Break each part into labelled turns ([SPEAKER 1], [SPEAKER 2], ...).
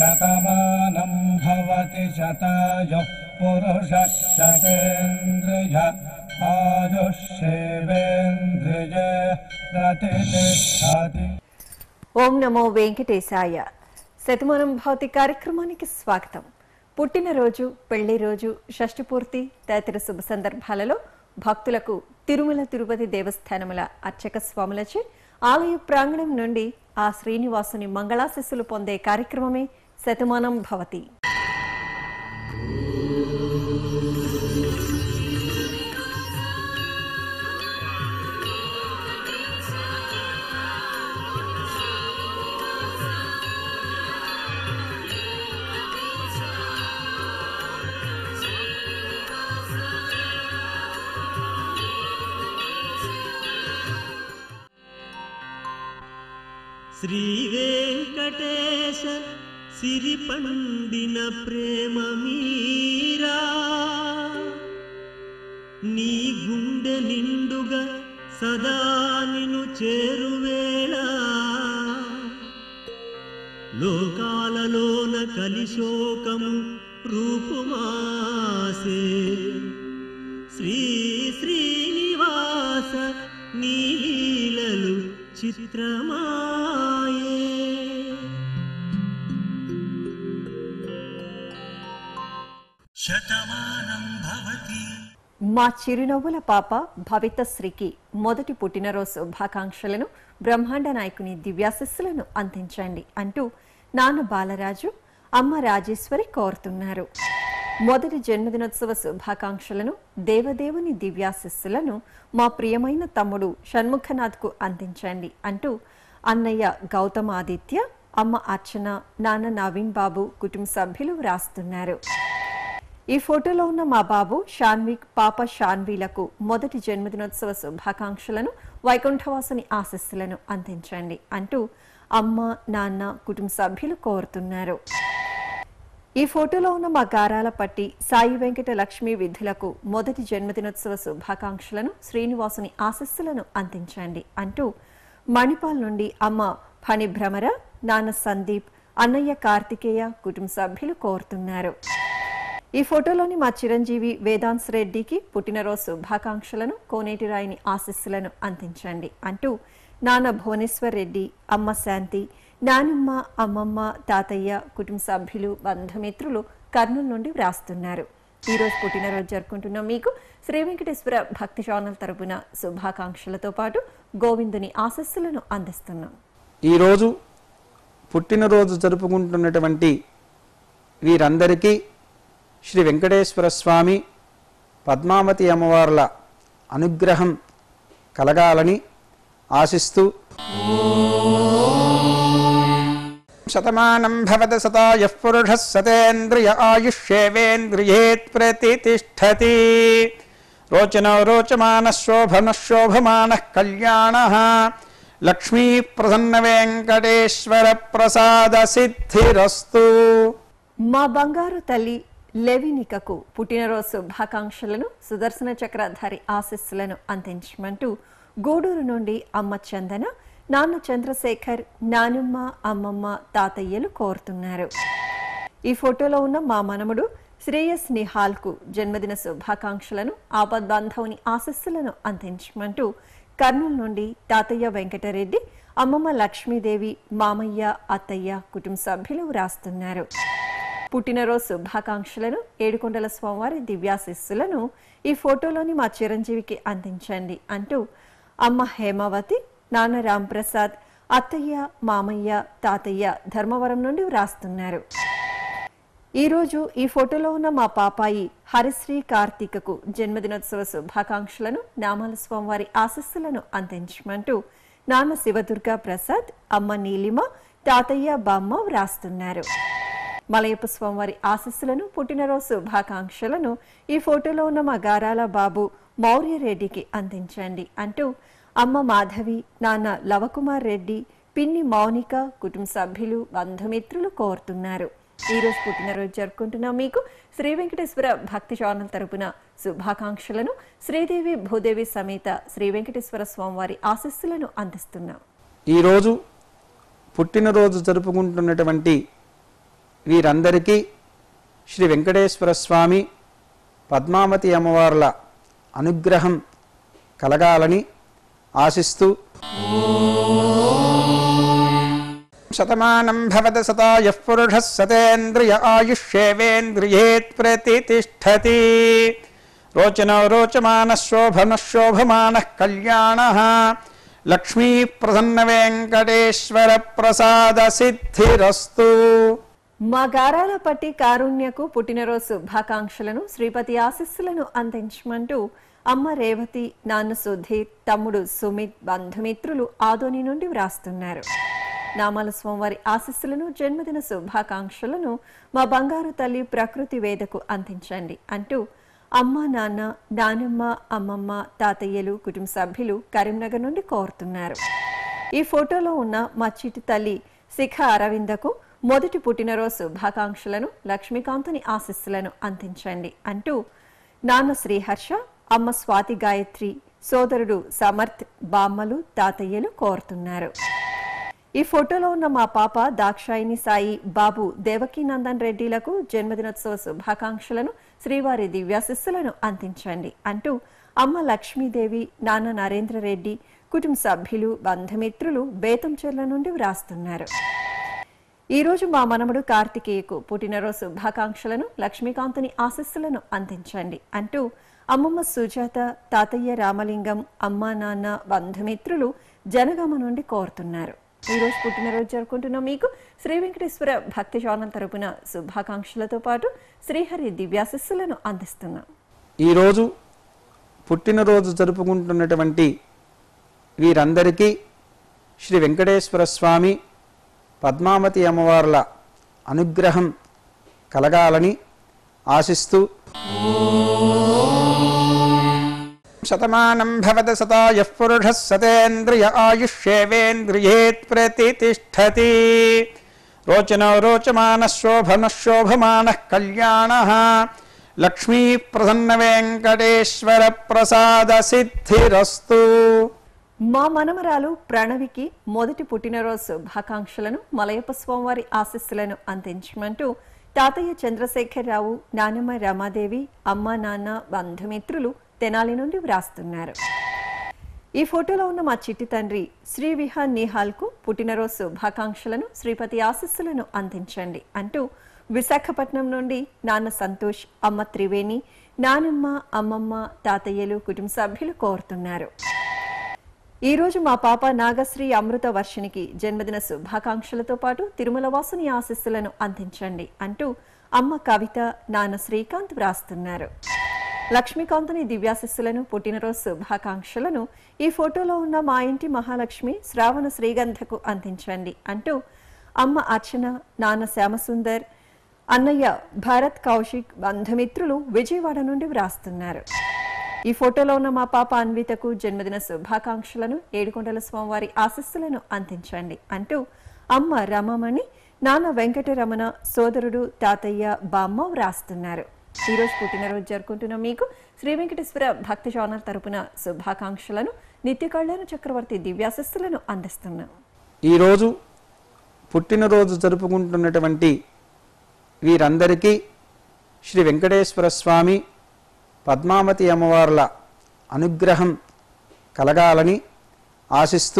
[SPEAKER 1] శతమానం భవతి శతాయుః పురుషः శతేంద్రియ ఆయుష్యేవేంద్రియ ప్రతిష్టతి
[SPEAKER 2] ఓం నమో వెంకటేశాయ శతమానం భౌతి కార్యక్రమానికి స్వాగతం పుట్టినరోజు పెళ్లి రోజు షష్ఠి పూర్తి తదితర శుభ సందర్భాలలో భక్తులకు తిరుమల తిరుపతి దేవస్థానముల అర్చక స్వాములచే ఆలయ ప్రాంగణం నుండి ఆ శ్రీనివాసుని మంగళాశిస్సులు పొందే కార్యక్రమమే శతమానం భవతి
[SPEAKER 3] శ్రీవేంకటేశ సిరిపండిన ప్రేమ మీరా నీ గుండె నిండుగా సదా నిను చేరువేళ లోకాలలోన కలిశోకము రూపుమాసే శ్రీ శ్రీనివాస నీలీలలు చిత్రమాయే శతమానం భవతి
[SPEAKER 2] మా చిరునవ్వుల పాప భవితశ్రీకి మొదటి పుట్టినరోజు శుభాకాంక్షలను బ్రహ్మాండ నాయకుని దివ్యాశిస్సులను అందించండి అంటూ నాన్న బాలరాజు అమ్మ రాజేశ్వరి కోరుతున్నారు మొదటి జన్మదినోత్సవ శుభాకాంక్షలను దేవదేవుని దివ్యాశిస్సులను మా ప్రియమైన తమ్ముడు షణ్ముఖనాథ్కు అందించండి అంటూ అన్నయ్య గౌతమాదిత్య అమ్మ అర్చన నాన్న నవీన్ బాబు కుటుంబ సభ్యులు వ్రాస్తున్నారు ఈ ఫోటోలో ఉన్న మా బాబు షాన్విక్ పాప షాన్వీలకు మొదటి జన్మదినోత్సవ శుభాకాంక్షలను వైకుంఠవాసుని ఆశస్సులను అందించండి అంటూ అమ్మ నాన్న కుటుంబ సభ్యులు కోరుతున్నారు ఈ ఫోటోలో ఉన్న మా గారాల పట్టి సాయి వెంకట లక్ష్మి విధులకు మొదటి జన్మదినోత్సవ శుభాకాంక్షలను శ్రీనివాసుని ఆశస్సులను అందించండి అంటూ మణిపాల్ నుండి అమ్మ ఫణి భ్రమర నాన్న సందీప్ అన్నయ్య కార్తికేయ కుటుంబ సభ్యులు కోరుతున్నారు ఈ ఫోటోలోని మా చిరంజీవి వేదాంశ్ రెడ్డికి పుట్టినరోజు శుభాకాంక్షలను కోనేటి రాయిని ఆశీస్సులను అందించండి అంటూ నాన్న భువనేశ్వర్ రెడ్డి అమ్మ శాంతి నానమ్మ అమ్మమ్మ తాతయ్య కుటుంబ సభ్యులు బంధుమిత్రులు కర్నూలు నుండి వ్రాస్తున్నారు ఈ రోజు పుట్టినరోజు జరుపుకుంటున్న మీకు శ్రీ వెంకటేశ్వర భక్తి ఛానల్ తరపున శుభాకాంక్షలతో పాటు గోవిందుని ఆశస్సులను అందిస్తున్నాం
[SPEAKER 4] ఈరోజు పుట్టినరోజు జరుపుకుంటున్నటువంటి వీరందరికీ శ్రీ వెంకటేశ్వర స్వామి పద్మావతి అమ్మవార్ల అనుగ్రహం కలగాలని ఆశిస్తూ శతమానం భవత శతాయ పురుష సతేంద్రియ ఆయుష్యేవేంద్రియేత్ ప్రతిష్టతి రోచనో రోచమాన శోభన శోభమాన కళ్యాణ లక్ష్మీ ప్రసన్న వెంకటేశ్వర ప్రసాద సిద్ధిరస్తు
[SPEAKER 2] మా బంగారు తల్లి లెవినికకు పుట్టినరోజు శుభాకాంక్షలను సుదర్శన చక్రధారి ఆశస్సులను అందించమంటూ గూడూరు నుండి అమ్మ చందన నాన్న చంద్రశేఖర్ నానమ్మ అమ్మమ్మ తాతయ్యలు కోరుతున్నారు ఈ ఫోటోలో ఉన్న మా మనముడు శ్రేయస్ నిహాల్కు జన్మదిన శుభాకాంక్షలను ఆపద్బాంధవుని ఆశస్సులను అందించమంటూ కర్నూలు నుండి తాతయ్య వెంకటరెడ్డి అమ్మమ్మ లక్ష్మీదేవి మామయ్య అత్తయ్య కుటుంబ సభ్యులు వ్రాస్తున్నారు పుట్టినరోజు శుభాకాంక్షలను ఏడుకొండల స్వామివారి దివ్యాశిస్సులను ఈ ఫోటోలోని మా చిరంజీవికి అందించండి అంటూ అమ్మ హేమావతి నాన్న రాంప్రసాద్ అత్తయ్య మామయ్య తాతయ్య ధర్మవరం నుండి వ్రాస్తున్నారు ఈరోజు ఈ ఫోటోలో ఉన్న మా పాపాయి హరిశ్రీ కార్తీకకు జన్మదినోత్సవ శుభాకాంక్షలను నామాల స్వామివారి ఆశస్సులను అందించమంటూ నాన్న శివదుర్గా ప్రసాద్ అమ్మ నీలిమ తాతయ్య బామ్మ వ్రాస్తున్నారు మలయప్ప స్వామివారి ఆశస్సులను పుట్టినరోజు శుభాకాంక్షలను ఈ ఫోటోలో ఉన్న మా గారాల బాబు మౌర్య రెడ్డికి అందించండి అంటూ అమ్మ మాధవి నాన్న లవకుమార్ రెడ్డి పిన్ని మౌనిక కుటుంబ సభ్యులు బంధుమిత్రులు కోరుతున్నారు ఈ రోజు పుట్టినరోజు జరుపుకుంటున్న మీకు శ్రీ వెంకటేశ్వర భక్తి ఛానల్ తరపున శుభాకాంక్షలను శ్రీదేవి భూదేవి సమేత శ్రీ వెంకటేశ్వర స్వామివారి ఆశస్సులను అందిస్తున్నాం
[SPEAKER 4] ఈరోజు పుట్టినరోజు జరుపుకుంటున్నటువంటి వీరందరికీ శ్రీ వెంకటేశ్వర స్వామి పద్మావతి అమ్మవార్ల అనుగ్రహం కలగాలని ఆశిస్తూ శతమానం భవత శతాయ పురుష సతేంద్రియ ఆయుష్యేవేంద్రియే ప్రతిష్టతి రోచనో రోచమాన శోభన శోభమాన కళ్యాణ లక్ష్మీ ప్రసన్న వెంకటేశ్వర ప్రసాద సిద్ధిరస్తు
[SPEAKER 2] మా గారాల పట్టి కారుణ్యకు పుట్టినరోజు శుభాకాంక్షలను శ్రీపతి ఆశీస్సులను అందించమంటూ అమ్మ రేవతి నాన్న సుధీర్ తమ్ముడు సుమిత్ బంధుమిత్రులు ఆదోని నుండి వ్రాస్తున్నారు నామాల స్వామివారి ఆశీస్సులను జన్మదిన శుభాకాంక్షలను మా బంగారు తల్లి ప్రకృతి వేదకు అందించండి అంటూ అమ్మ నాన్న నానమ్మ అమ్మమ్మ తాతయ్యలు కుటుంబ సభ్యులు కరీంనగర్ నుండి కోరుతున్నారు ఈ ఫోటోలో ఉన్న మా చిటి తల్లి శిఖ అరవిందకు మొదటి పుట్టినరోజు శుభాకాంక్షలను లక్ష్మీకాంతుని ఆశీస్సులను అందించండి అంటూ నాన్న శ్రీహర్ష అమ్మ స్వాతి గాయత్రి సోదరుడు సమర్థ్ బామ్మలు తాతయ్యలు కోరుతున్నారు ఈ ఫోటోలో ఉన్న మా పాప దాక్షాయిని సాయి బాబు దేవకీనందన్ రెడ్డిలకు జన్మదినోత్సవ శుభాకాంక్షలను శ్రీవారి దివ్యాశిస్సులను అందించండి అంటూ అమ్మ లక్ష్మీదేవి నాన్న నరేంద్ర రెడ్డి కుటుంబ సభ్యులు బంధుమిత్రులు బేతంచెర్ల నుండి వ్రాస్తున్నారు ఈ రోజు మా మనమడు కార్తికేయకు పుట్టినరోజు శుభాకాంక్షలను లక్ష్మీకాంతుని ఆశస్సులను అందించండి అంటూ అమ్మమ్మ సుజాత తాతయ్య రామలింగం అమ్మా నాన్న బంధుమిత్రులు జనగామ నుండి కోరుతున్నారు ఈ రోజు పుట్టినరోజు జరుపుకుంటున్న మీకు శ్రీ వెంకటేశ్వర భక్తి ఛానల్ తరపున శుభాకాంక్షలతో పాటు శ్రీహరి దివ్యాశస్సులను అందిస్తున్నాం
[SPEAKER 4] ఈరోజు పుట్టినరోజు జరుపుకుంటున్నటువంటి వీరందరికీ శ్రీ వెంకటేశ్వర స్వామి పద్మావతి అమ్మవార్ల అనుగ్రహం కలగాలని ఆశిస్తూ శతమానం భవత శతాయ పురుష సతేంద్రియ ఆయుష్యేవేంద్రియే ప్రతిష్టతి రోచనో రోచమాన శోభన శోభమాన కళ్యాణ లక్ష్మీ ప్రసన్న వెంకటేశ్వర ప్రసాద సిద్ధిరస్తు
[SPEAKER 2] మా మనమరాలు ప్రణవికి మొదటి పుట్టినరోజు శుభాకాంక్షలను మలయప్ప స్వామివారి ఆశీస్సులను అందించమంటూ తాతయ్య చంద్రశేఖరరావు నానమ్మ రమాదేవి అమ్మ నాన్న బంధుమిత్రులు తెనాలి నుండి వ్రాస్తున్నారు ఈ ఫోటోలో ఉన్న మా చిట్టి తండ్రి శ్రీ విహాన్ నిహాల్కు పుట్టినరోజు శుభాకాంక్షలను శ్రీపతి ఆశీస్సులను అందించండి అంటూ విశాఖపట్నం నుండి నాన్న సంతోష్ అమ్మ త్రివేణి నానమ్మ అమ్మమ్మ తాతయ్యలు కుటుంబ సభ్యులు కోరుతున్నారు ఈ రోజు మా పాప నాగశ్రీ అమృత వర్షినికి జన్మదిన శుభాకాంక్షలతో పాటు తిరుమల వాసుని ఆశీస్సులను అందించండి అంటూ అమ్మ కవిత నాన్న శ్రీకాంత్ వ్రాస్తున్నారు లక్ష్మీకాంతుని దివ్యాశిస్సులను పుట్టినరోజు శుభాకాంక్షలను ఈ ఫోటోలో ఉన్న మా ఇంటి మహాలక్ష్మి శ్రావణ శ్రీగంధకు అందించండి అంటూ అమ్మ అర్చన నాన్న శ్యామసుందర్ అన్నయ్య భరత్ కౌశిక్ బంధుమిత్రులు విజయవాడ నుండి వ్రాస్తున్నారు ఈ ఫోటోలో ఉన్న మా పాప అన్వితకు జన్మదిన శుభాకాంక్షలను ఏడుకొండల స్వామివారి ఆశస్సులను అందించండి అంటూ అమ్మ రమమణి నాన్న వెంకటరమణ సోదరుడు తాతయ్య బామ్మ వ్రాస్తున్నారు ఈ రోజు పుట్టినరోజు జరుపుకుంటున్న మీకు శ్రీ వెంకటేశ్వర భక్తి ఛానల్ తరపున శుభాకాంక్షలను నిత్య కళ్యాణ చక్రవర్తి దివ్యాశస్సులను అందిస్తున్నాం
[SPEAKER 4] ఈరోజు పుట్టినరోజు జరుపుకుంటున్నటువంటి వీరందరికీ శ్రీ వెంకటేశ్వర స్వామి పద్మావతి అమ్మవార్ల అనుగ్రహం కలగాలని ఆశిస్తూ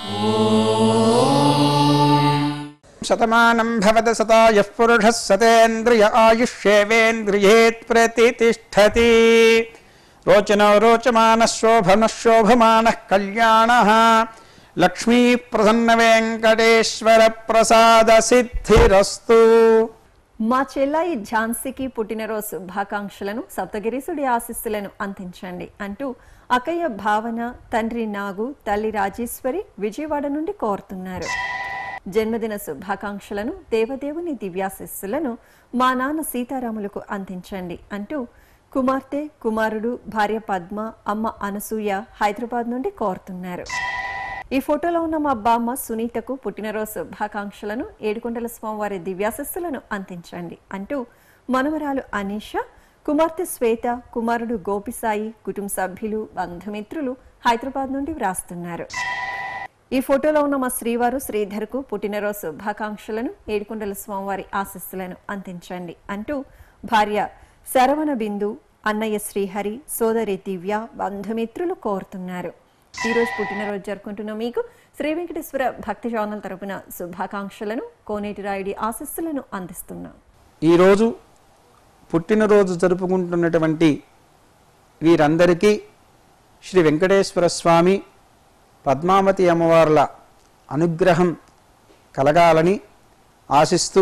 [SPEAKER 4] శతమానం భవత శతాయ పురుష సతేంద్రియ ఆయుష్యేవేంద్రియే ప్రతిష్టతి రోచనో రోచమాన శోభన శోభమాన కళ్యాణ లక్ష్మీ ప్రసన్న వెంకటేశ్వర ప్రసాద సిద్ధిరస్తు
[SPEAKER 2] మా చెల్లాయి ఝాన్సీకి పుట్టినరోజు శుభాకాంక్షలను సప్తగిరీసుడి ఆశీస్సులను అందించండి అంటూ అక్కయ్య భావన తండ్రి నాగు తల్లి రాజేశ్వరి విజయవాడ నుండి కోరుతున్నారు జన్మదిన శుభాకాంక్షలను దేవదేవుని దివ్యాశిస్సులను మా నాన్న సీతారాములకు అందించండి అంటూ కుమార్తె కుమారుడు భార్య పద్మ అమ్మ అనసూయ హైదరాబాద్ నుండి కోరుతున్నారు ఈ ఫోటోలో ఉన్న మా బామ్మ సునీతకు పుట్టినరోజు శుభాకాంక్షలను ఏడుకొండల స్వామివారి దివ్యాశస్సులను అందించండి అంటూ మనవరాలు అనీష కుమార్తె శ్వేత కుమారుడు గోపిసాయి కుటుంబ సభ్యులు బంధుమిత్రులు హైదరాబాద్ నుండి వ్రాస్తున్నారు ఈ ఫోటోలో ఉన్న మా శ్రీవారు శ్రీధర్కు పుట్టినరోజు శుభాకాంక్షలను ఏడుకొండల స్వామివారి ఆశీస్సులను అందించండి అంటూ భార్య శరవణ బిందు అన్నయ్య శ్రీహరి సోదరి దివ్య బంధుమిత్రులు కోరుతున్నారు ఈ రోజు పుట్టినరోజు జరుపుకుంటున్న మీకు శ్రీ వెంకటేశ్వర భక్తి ఛానల్ తరపున శుభాకాంక్షలను కోనేటి రాయుడి ఆశీస్సులను అందిస్తున్నాం
[SPEAKER 4] ఈరోజు పుట్టినరోజు జరుపుకుంటున్నటువంటి వీరందరికీ శ్రీ వెంకటేశ్వర స్వామి పద్మావతి అమ్మవార్ల అనుగ్రహం కలగాలని ఆశిస్తూ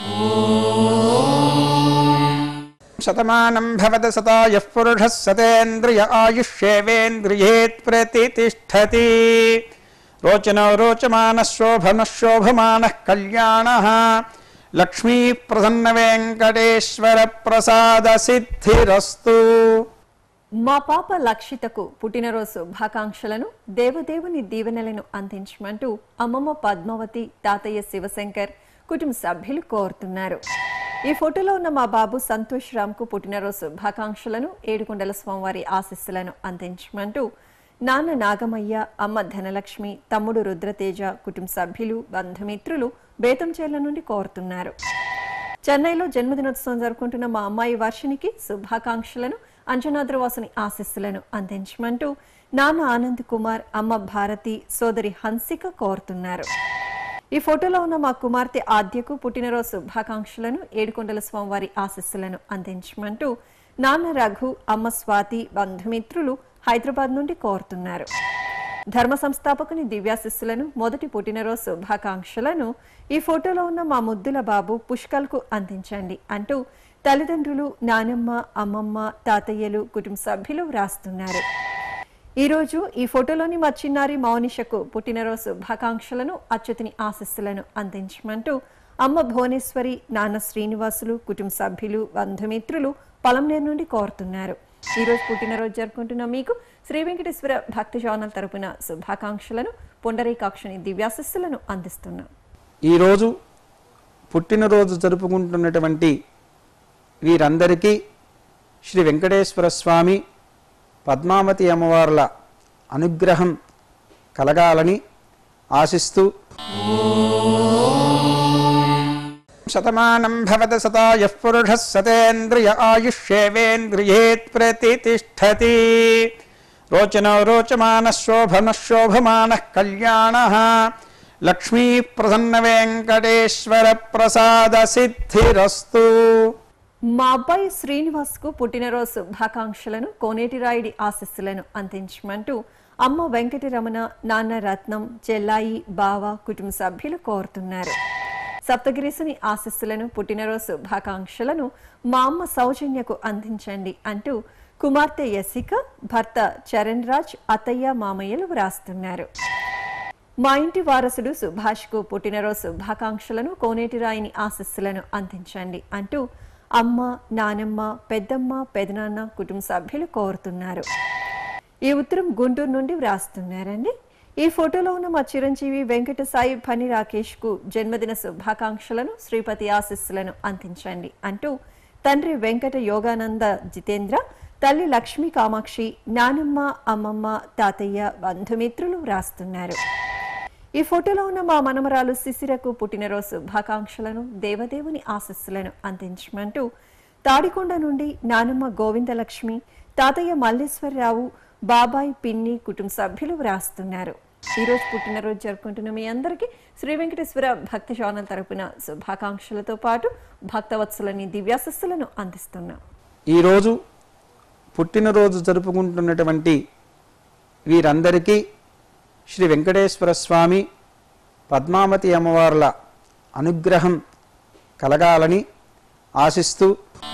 [SPEAKER 4] శతమానం భవత శతాయః పురుషः సతేంద్రియ ఆయుష్యేవేంద్రియే ప్రతిష్టతి రోచనో రోచమానः శోభనः శోభమానः కళ్యాణः లక్ష్మీ ప్రసన్న వెంకటేశ్వర ప్రసాద సిద్ధిరస్తు
[SPEAKER 2] మా పాప లక్షితకు పుట్టినరోజు శుభాకాంక్షలను దేవదేవుని దీవెనలను అందించమంటూ అమ్మమ్మ పద్మావతి తాతయ్య శివశంకర్ కుటుంబ సభ్యులు కోరుతున్నారు ఈ ఫోటోలో ఉన్న మా బాబు సంతోష్ రామ్కు పుట్టినరోజు శుభాకాంక్షలను ఏడుకొండల స్వామివారి ఆశీస్సులను అందించమంటూ నాన్న నాగమయ్య అమ్మ ధనలక్ష్మి తమ్ముడు రుద్రతేజ కుటుంబ సభ్యులు బంధుమిత్రులు బేతంచేర్ల నుండి కోరుతున్నారు చెన్నైలో జన్మదినోత్సవం జరుపుకుంటున్న మా అమ్మాయి వర్షినికి శుభాకాంక్షలను అంజనాద్రవాసుని ఆశీస్సులను అందించమంటూ నాన్న ఆనంద్ కుమార్ అమ్మ భారతి సోదరి హన్సిక కోరుతున్నారు ఈ ఫోటోలో ఉన్న మా కుమార్తె ఆద్యకు పుట్టినరోజు శుభాకాంక్షలను ఏడుకొండల స్వామివారి ఆశీస్సులను అందించమంటూ నాన్న రఘు అమ్మ స్వాతి బంధుమిత్రులు హైదరాబాద్ నుండి కోరుతున్నారు ధర్మ సంస్థాపకుని దివ్యాశిస్సులను మొదటి పుట్టినరోజు శుభాకాంక్షలను ఈ ఫోటోలో ఉన్న మా ముద్దుల బాబు పుష్కల్కు అందించండి అంటూ తల్లిదండ్రులు నానమ్మ అమ్మమ్మ తాతయ్యలు కుటుంబ సభ్యులు వ్రాస్తున్నారు ఈరోజు ఈ ఫోటోలోని మా చిన్నారి మౌనిషకు పుట్టినరోజు శుభాకాంక్షలను అచ్యుతిని ఆశస్సులను అందించమంటూ అమ్మ భువనేశ్వరి నాన్న శ్రీనివాసులు కుటుంబ సభ్యులు బంధుమిత్రులు పొలంనేరు నుండి కోరుతున్నారు ఈ రోజు పుట్టినరోజు జరుపుకుంటున్న మీకు శ్రీ వెంకటేశ్వర భక్తి ఛానల్ తరపున శుభాకాంక్షలను పుండరీకాక్షుని దివ్యాశస్సులను అందిస్తున్నాం
[SPEAKER 4] ఈరోజు పుట్టినరోజు జరుపుకుంటున్నటువంటి వీరందరికీ శ్రీ వెంకటేశ్వర స్వామి పద్మావతి అమ్మవార్ల అనుగ్రహం కలగాలని ఆశిస్తూ శతమానం భవత శతాయః పురుషः సతేంద్రియ ఆయుష్యేవేంద్రియే ప్రతిష్టతి రోచనో రోచమానः శోభనः శోభమానः కళ్యాణः లక్ష్మీ ప్రసన్న వెంకటేశ్వర ప్రసాద సిద్ధిరస్తు
[SPEAKER 2] మా అబ్బాయి శ్రీనివాస్ కు పుట్టినరోజు శుభాకాంక్షలను కోనేటి రాయుడి ఆశస్సులను అందించమంటూ అమ్మ వెంకటరమణ నాన్న రత్నం చెల్లాయి బావ కుటుంబ సభ్యులు కోరుతున్నారు సప్తగిరీసుని ఆశస్సులను పుట్టినరోజు శుభాకాంక్షలను మా అమ్మ సౌజన్యకు అందించండి అంటూ కుమార్తె యసిక భర్త చరణ్ రాజ్ అత్తయ్య మామయ్యలు వ్రాస్తున్నారు మా ఇంటి వారసుడు సుభాష్కు పుట్టినరోజు శుభాకాంక్షలను కోనేటి రాయిని ఆశస్సులను అందించండి అంటూ అమ్మ నానమ్మ పెద్దమ్మ పెదనాన్న కుటుంబ సభ్యులు కోరుతున్నారు ఈ ఉత్తరం గుంటూరు నుండి వ్రాస్తున్నారండి ఈ ఫోటోలో ఉన్న మా చిరంజీవి వెంకట సాయి ఫణి రాకేష్ కు జన్మదిన శుభాకాంక్షలను శ్రీపతి ఆశస్సులను అందించండి అంటూ తండ్రి వెంకట యోగానంద జితేంద్ర తల్లి లక్ష్మీ కామాక్షి నానమ్మ అమ్మమ్మ తాతయ్య బంధుమిత్రులు వ్రాస్తున్నారు ఈ ఫోటోలో ఉన్న మా మనమరాలు శిశిరకు పుట్టినరోజు శుభాకాంక్షలను దేవదేవుని ఆశస్సులను అందించమంటూ తాడికొండ నుండి నానమ్మ గోవిందలక్ష్మి తాతయ్య మల్లేశ్వరరావు బాబాయ్ పిన్ని కుటుంబ సభ్యులు వ్రాస్తున్నారు ఈ రోజు పుట్టినరోజు జరుపుకుంటున్న మీ అందరికీ శ్రీ వెంకటేశ్వర భక్తి ఛానల్ తరపున శుభాకాంక్షలతో పాటు భక్తవత్సలని దివ్యాశస్సులను అందిస్తున్నాం
[SPEAKER 4] ఈరోజు పుట్టినరోజు జరుపుకుంటున్నటువంటి వీరందరికీ శ్రీ వెంకటేశ్వర స్వామి పద్మావతి అమ్మవార్ల అనుగ్రహం కలగాలని ఆశిస్తూ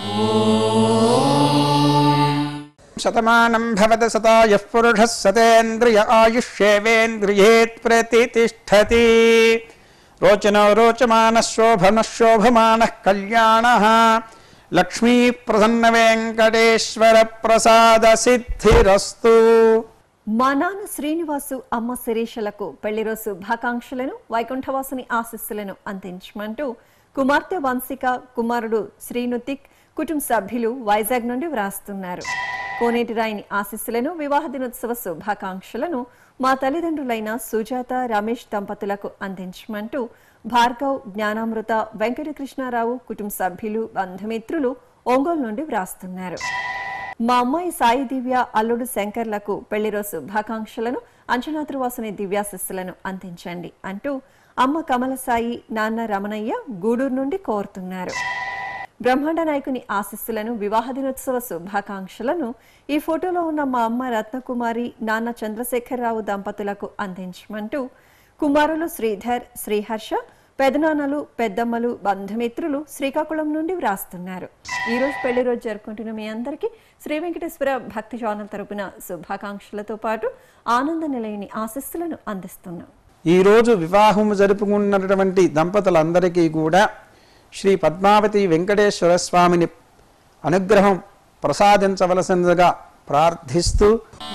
[SPEAKER 4] శతమానం భవత శతాయః పురుషः సతేంద్రియ ఆయుష్యేవేంద్రియే ప్రతిష్టతి రోచనో రోచమానः శోభనः శోభమానः కళ్యాణः లక్ష్మీ ప్రసన్న వెంకటేశ్వర ప్రసాద సిద్ధిరస్తు
[SPEAKER 2] మా నాన్న శ్రీనివాసు అమ్మ శిరీషలకు పెళ్లిరోజు శుభాకాంక్షలను వైకుంఠవాసుని ఆశస్సులను అందించమంటూ కుమార్తె వంశిక కుమారుడు శ్రీనుతిక్ కుటుంబ సభ్యులు వైజాగ్ నుండి వ్రాస్తున్నారు కోనేటి రాయిని ఆశీస్సులను వివాహ దినోత్సవ శుభాకాంక్షలను మా తల్లిదండ్రులైన సుజాత రమేష్ దంపతులకు అందించమంటూ భార్గవ్ జ్ఞానామృత వెంకటకృష్ణారావు కుటుంబ సభ్యులు బంధుమిత్రులు ఒంగోలు నుండి వ్రాస్తున్నారు మా అమ్మాయి సాయి దివ్య అల్లుడు శంకర్లకు పెళ్లి రోజు శుభాకాంక్షలను అంచనాద్రివాసుని దివ్యాశస్సులను అందించండి అంటూ అమ్మ కమల సాయి నాన్న రమణయ్య గూడూరు నుండి కోరుతున్నారు బ్రహ్మాండ నాయకుని ఆశీస్సులను వివాహ దినోత్సవ శుభాకాంక్షలను ఈ ఫోటోలో ఉన్న మా అమ్మ రత్నకుమారి నాన్న చంద్రశేఖరరావు దంపతులకు అందించమంటూ కుమారులు శ్రీధర్ శ్రీహర్ష పెదనాన్నలు పెద్దమ్మలు బంధుమిత్రులు శ్రీకాకుళం నుండి వ్రాస్తున్నారు ఈ రోజు పెళ్లి రోజు జరుపుకుంటున్న మీ అందరికీ శ్రీ వెంకటేశ్వర భక్తి ఛానల్ తరపున శుభాకాంక్షలతో పాటు ఆనంద నిలయని ఆశీస్సులను అందిస్తున్నాం
[SPEAKER 4] ఈరోజు వివాహము జరుపుకున్నటువంటి దంపతులందరికీ కూడా శ్రీ పద్మావతి వెంకటేశ్వర స్వామిని అనుగ్రహం ప్రసాదించవలసిందిగా ప్రార్థిస్తూ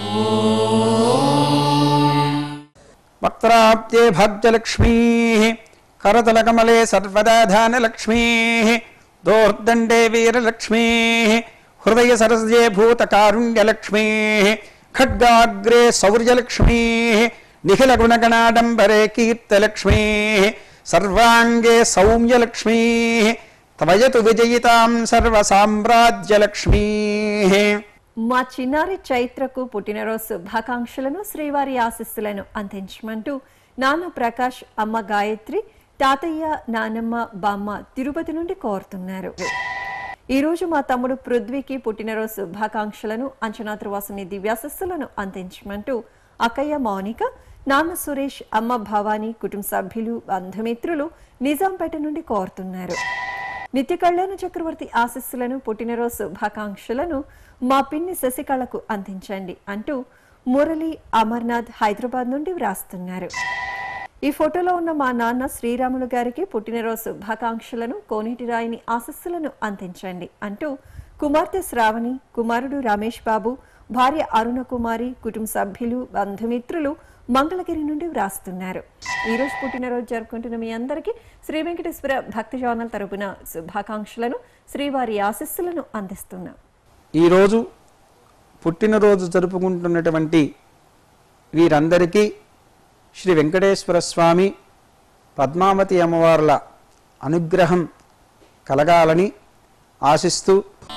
[SPEAKER 4] వక్త్రాబ్దే భాగ్యలక్ష్మీ కరతలకమలే సర్వదా ధానలక్ష్మీ దోర్దండే వీరలక్ష్మీ హృదయ సరసజే భూతకారుణ్యలక్ష్మీ ఖడ్గాగ్రే శౌర్యలక్ష్మీ నిఖిల గుణగణాడంబరే కీర్తలక్ష్మీ సర్వాంగే సౌమ్యలక్ష్మీ త్వయతు విజయితాం సర్వసామ్రాజ్యలక్ష్మీ
[SPEAKER 2] మా చిన్నారి చైత్రకు పుట్టినరోజు శుభాకాంక్షలను శ్రీవారి ఆశీస్సులను అందించమంటూ నాన్న ప్రకాష్ అమ్మ గాయత్రి తాతయ్య నానమ్మ బామ్మ తిరుపతి నుండి కోరుతున్నారు ఈ రోజు మా తమ్ముడు పృథ్వీకి పుట్టినరోజు శుభాకాంక్షలను అంచనాద్రవాసుని దివ్యాశస్సులను అందించమంటూ అక్కయ్య మౌనిక నాన్న సురేష్ అమ్మ భవానీ కుటుంబ సభ్యులు బంధుమిత్రులు నిజాంపేట నుండి కోరుతున్నారు నిత్య కళ్యాణ చక్రవర్తి ఆశీస్సులను పుట్టినరోజు శుభాకాంక్షలను మా పిన్ని శశికళకు అందించండి అంటూ మురళి అమర్నాథ్ హైదరాబాద్ నుండి వ్రాస్తున్నారు ఈ ఫోటోలో ఉన్న మా నాన్న శ్రీరాములు గారికి పుట్టినరోజు శుభాకాంక్షలను కోనేటి రాయిని ఆశస్సులను అందించండి అంటూ కుమార్తె శ్రావణి కుమారుడు రమేష్ బాబు భార్య అరుణ కుమారి కుటుంబ సభ్యులు బంధుమిత్రులు మంగళగిరి నుండి వ్రాస్తున్నారు ఈ రోజు పుట్టినరోజు జరుపుకుంటున్న మీ అందరికీ శ్రీ వెంకటేశ్వర భక్తి జోనల్ తరపున శుభాకాంక్షలను శ్రీవారి ఆశస్సులను అందిస్తున్నాం
[SPEAKER 4] ఈరోజు పుట్టినరోజు జరుపుకుంటున్నటువంటి వీరందరికీ శ్రీ వెంకటేశ్వర స్వామి పద్మావతి అమ్మవార్ల అనుగ్రహం కలగాలని ఆశిస్తూ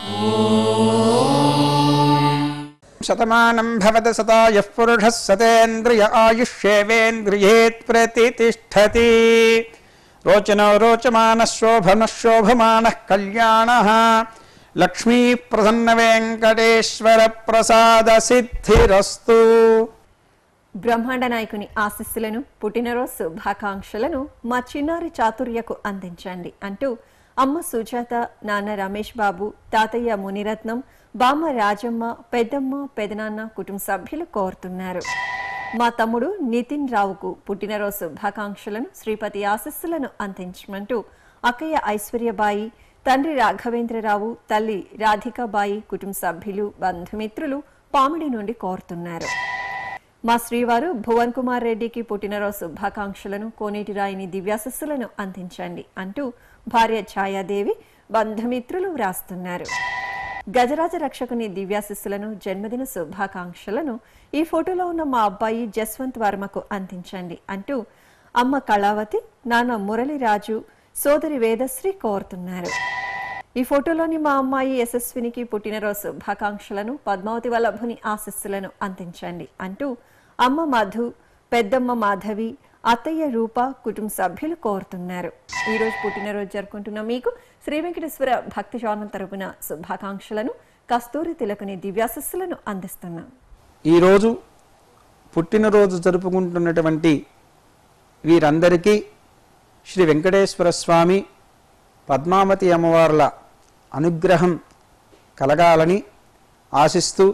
[SPEAKER 4] శతమానం భవత శతాయ పురుష సతేంద్రియ ఆయుష్యేవేంద్రియే ప్రతిష్టతి రోచనో రోచమాన శోభన శోభమాన కళ్యాణ లక్ష్మీ ప్రసన్న వెంకటేశ్వర ప్రసాద సిద్ధిరస్తు
[SPEAKER 2] బ్రహ్మాండ నాయకుని ఆశీస్సులను పుట్టినరోజు శుభాకాంక్షలను మా చిన్నారి చాతుర్యకు అందించండి అంటూ అమ్మ సుజాత నాన్న రమేష్ బాబు తాతయ్య మునిరత్నం బామ్మ రాజమ్మ పెద్దమ్మ పెదనాన్న కుటుంబ సభ్యులు కోరుతున్నారు మా తమ్ముడు నితిన్ రావుకు పుట్టినరోజు శుభాకాంక్షలను శ్రీపతి ఆశీస్సులను అందించమంటూ అక్కయ్య ఐశ్వర్యబాయి తండ్రి రాఘవేంద్రరావు తల్లి రాధికాబాయి కుటుంబ సభ్యులు బంధుమిత్రులు పామిడి నుండి కోరుతున్నారు మా శ్రీవారు భువన్ కుమార్ రెడ్డికి పుట్టినరోజు శుభాకాంక్షలను కోనేటి రాయిని దివ్యాశస్సులను అందించండి అంటూ భార్య ఛాయాదేవి బంధుమిత్రులు వ్రాస్తున్నారు గజరాజ రక్షకుని దివ్యాశస్సులను జన్మదిన శుభాకాంక్షలను ఈ ఫోటోలో ఉన్న మా అబ్బాయి జస్వంత్ వర్మకు అందించండి అంటూ అమ్మ కళావతి నాన్న మురళిరాజు సోదరి వేదశ్రీ కోరుతున్నారు ఈ ఫోటోలోని మా అమ్మాయి యశస్వినికి పుట్టినరోజు శుభాకాంక్షలను పద్మావతి వల్లభుని ఆశస్సులను అందించండి అంటూ అమ్మ మధు పెద్దమ్మ మాధవి అత్తయ్య రూప కుటుంబ సభ్యులు కోరుతున్నారు ఈ రోజు పుట్టినరోజు జరుపుకుంటున్న మీకు శ్రీ వెంకటేశ్వర భక్తి ఛానల్ తరపున శుభాకాంక్షలను కస్తూరి తిలకుని దివ్యాశస్సులను అందిస్తున్నాం
[SPEAKER 4] ఈరోజు పుట్టినరోజు జరుపుకుంటున్నటువంటి వీరందరికీ శ్రీ వెంకటేశ్వర స్వామి పద్మావతి అమ్మవార్ల అనుగ్రహం కలగాలని ఆశిస్తూ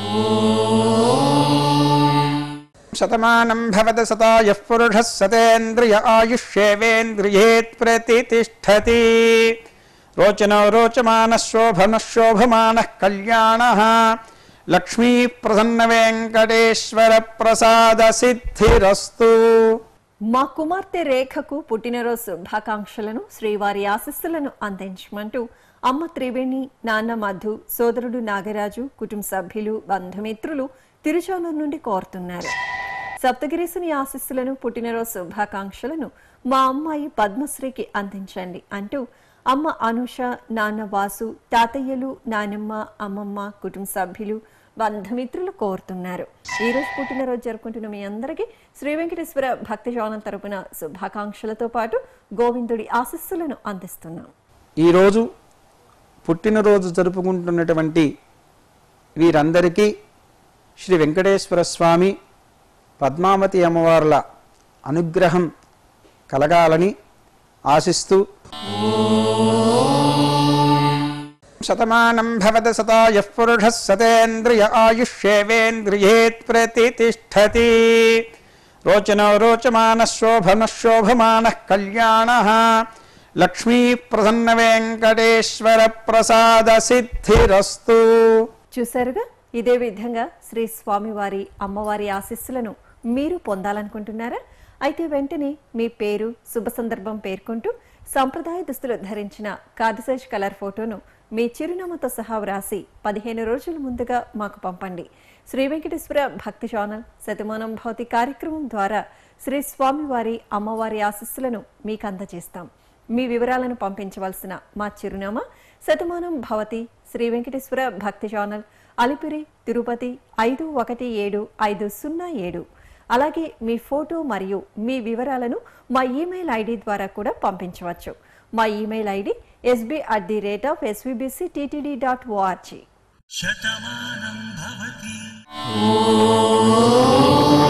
[SPEAKER 4] శతమానం భవత శతాయ పురుష సతేంద్రియ ఆయుష్యేవేంద్రియే ప్రతిష్టతి రోచనో రోచమాన శోభన శోభమాన కళ్యాణ లక్ష్మీ ప్రసన్న వెంకటేశ్వర ప్రసాద సిద్ధిరస్తు
[SPEAKER 2] మా కుమార్తె రేఖకు పుట్టినరోజు శుభాకాంక్షలను శ్రీవారి ఆశీస్సులను అందించమంటూ అమ్మ త్రివేణి నాన్న మధు సోదరుడు నాగరాజు కుటుంబ సభ్యులు బంధుమిత్రులు తిరుచానూరు నుండి కోరుతున్నారు సప్తగిరీసుని ఆశీస్సులను పుట్టినరోజు శుభాకాంక్షలను మా అమ్మాయి పద్మశ్రీకి అందించండి అంటూ అమ్మ అనుష నాన్న వాసు తాతయ్యలు నానమ్మ అమ్మమ్మ కుటుంబ సభ్యులు బంధుమిత్రులు కోరుతున్నారు ఈ రోజు పుట్టినరోజు జరుపుకుంటున్న మీ అందరికీ శ్రీ వెంకటేశ్వర భక్తి జోనం తరపున శుభాకాంక్షలతో పాటు గోవిందుడి ఆశీస్సులను అందిస్తున్నాం
[SPEAKER 4] ఈరోజు పుట్టినరోజు జరుపుకుంటున్నటువంటి వీరందరికీ శ్రీ వెంకటేశ్వర స్వామి పద్మావతి అమ్మవార్ల అనుగ్రహం కలగాలని ఆశిస్తూ శతమానం భవత శతాయ పురుష సతేంద్రియ ఆయుష్యేవేంద్రియే ప్రతిష్టతి రోచనో రోచమాన శోభన శోభమాన కళ్యాణ లక్ష్మీ ప్రసన్న వెంకటేశ్వర ప్రసాద సిద్ధిరస్తు
[SPEAKER 2] చూశారుగా ఇదే విధంగా శ్రీ స్వామివారి అమ్మవారి ఆశీస్సులను మీరు పొందాలనుకుంటున్నారా అయితే వెంటనే మీ పేరు శుభ సందర్భం పేర్కొంటూ సంప్రదాయ దుస్తులు ధరించిన కార్డుసైజ్ కలర్ ఫోటోను మీ చిరునామాతో సహా వ్రాసి పదిహేను రోజుల ముందుగా మాకు పంపండి శ్రీ వెంకటేశ్వర భక్తి ఛానల్ శతమానం భౌతి కార్యక్రమం ద్వారా శ్రీ స్వామివారి అమ్మవారి ఆశీస్సులను మీకు అందజేస్తాం మీ వివరాలను పంపించవలసిన మా చిరునామా శతమానం భవతి శ్రీ వెంకటేశ్వర భక్తి ఛానల్ అలిపిరి తిరుపతి ఐదు ఒకటి ఏడు ఐదు సున్నా ఏడు అలాగే మీ ఫోటో మరియు మీ వివరాలను మా ఈమెయిల్ ఐడి ద్వారా కూడా పంపించవచ్చు మా email ID SB at the rate of SVBC TTD dot ORG
[SPEAKER 3] శతమానం భవతి